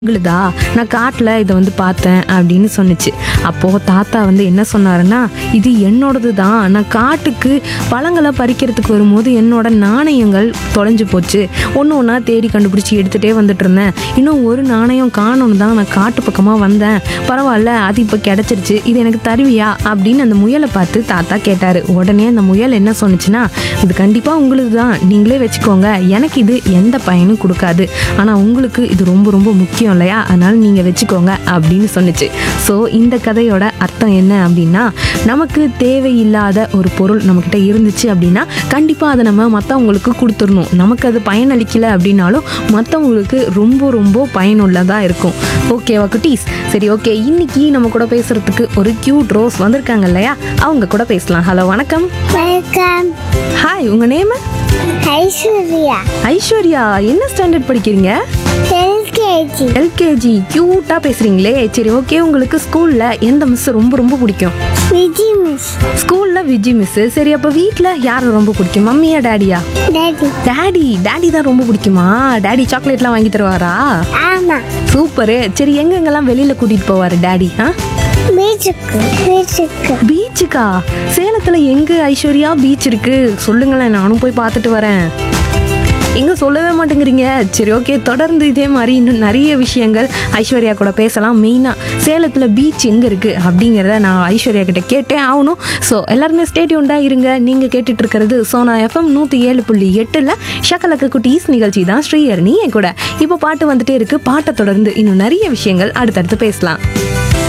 உங்களுதா நான் காட்டில் இதை வந்து பார்த்தேன் அப்படின்னு சொன்னுச்சு அப்போது தாத்தா வந்து என்ன சொன்னாருன்னா இது என்னோடது தான் நான் காட்டுக்கு பழங்களை பறிக்கிறதுக்கு வரும்போது என்னோட நாணயங்கள் தொலைஞ்சு போச்சு ஒன்று ஒன்றா தேடி கண்டுபிடிச்சி எடுத்துகிட்டே வந்துட்டு இருந்தேன் இன்னும் ஒரு நாணயம் காணோன்னு தான் நான் காட்டு பக்கமாக வந்தேன் பரவாயில்ல அது இப்போ கிடச்சிருச்சு இது எனக்கு தருவியா அப்படின்னு அந்த முயலை பார்த்து தாத்தா கேட்டார் உடனே அந்த முயல் என்ன சொன்னுச்சுன்னா இது கண்டிப்பாக உங்களுக்கு தான் நீங்களே வச்சுக்கோங்க எனக்கு இது எந்த பயனும் கொடுக்காது ஆனால் உங்களுக்கு இது ரொம்ப ரொம்ப முக்கியம் இல்லையா அதனால நீங்கள் வச்சுக்கோங்க அப்படின்னு சொன்னுச்சு ஸோ இந்த கதையோட அர்த்தம் என்ன அப்படின்னா நமக்கு தேவையில்லாத ஒரு பொருள் நம்மக்கிட்ட இருந்துச்சு அப்படின்னா கண்டிப்பாக அதை நம்ம மற்றவங்களுக்கு கொடுத்துடணும் நமக்கு அது பயனளிக்கல அப்படின்னாலும் மற்றவங்களுக்கு ரொம்ப ரொம்ப பயனுள்ளதாக இருக்கும் ஓகேவா குட்டீஸ் சரி ஓகே இன்னைக்கு நம்ம கூட பேசுறதுக்கு ஒரு கியூட் ரோஸ் வந்திருக்காங்க இல்லையா அவங்க கூட பேசலாம் ஹலோ வணக்கம் வெல்கம் ஹாய் உங்க நேம் ஐஸ்வர்யா ஐஸ்வர்யா என்ன ஸ்டாண்டர்ட் படிக்கிறீங்க எல்கேஜி எல்கேஜி கியூட்டா பேசுறீங்களே சரி ஓகே உங்களுக்கு ஸ்கூல்ல எந்த மிஸ் ரொம்ப ரொம்ப பிடிக்கும் விஜி மிஸ் ஸ்கூல்ல விஜி மிஸ் சரி அப்ப வீட்ல யாரை ரொம்ப பிடிக்கும் மம்மியா டேடியா டாடி டாடி டாடி தான் ரொம்ப பிடிக்குமா டாடி சாக்லேட்லாம் வாங்கி தருவாரா ஆமா சூப்பரு சரி எங்கெங்கெல்லாம் வெளியில கூட்டிட்டு போவாரு டாடி ஆ பீச்சுக்கு பீச்சுக்கு பீச்சுக்கா சேலத்துல எங்க ஐஸ்வர்யா பீச் இருக்கு சொல்லுங்களேன் நானும் போய் பார்த்துட்டு வரேன் எங்க சொல்லவே மாட்டேங்கிறீங்க சரி ஓகே தொடர்ந்து இதே மாதிரி இன்னும் நிறைய விஷயங்கள் ஐஸ்வர்யா கூட பேசலாம் மெயினாக சேலத்தில் பீச் எங்கே இருக்குது அப்படிங்கிறத நான் ஐஸ்வர்யா கிட்ட கேட்டே ஆகணும் ஸோ எல்லாருமே ஸ்டேடியூண்டாக இருங்க நீங்கள் கேட்டுட்டு இருக்கிறது சோனா எஃப்எம் நூற்றி ஏழு புள்ளி எட்டில் ஷக்கலக்க குட்டீஸ் நிகழ்ச்சி தான் ஸ்ரீஹரணி என் கூட இப்போ பாட்டு வந்துட்டே இருக்கு பாட்டை தொடர்ந்து இன்னும் நிறைய விஷயங்கள் அடுத்தடுத்து பேசலாம்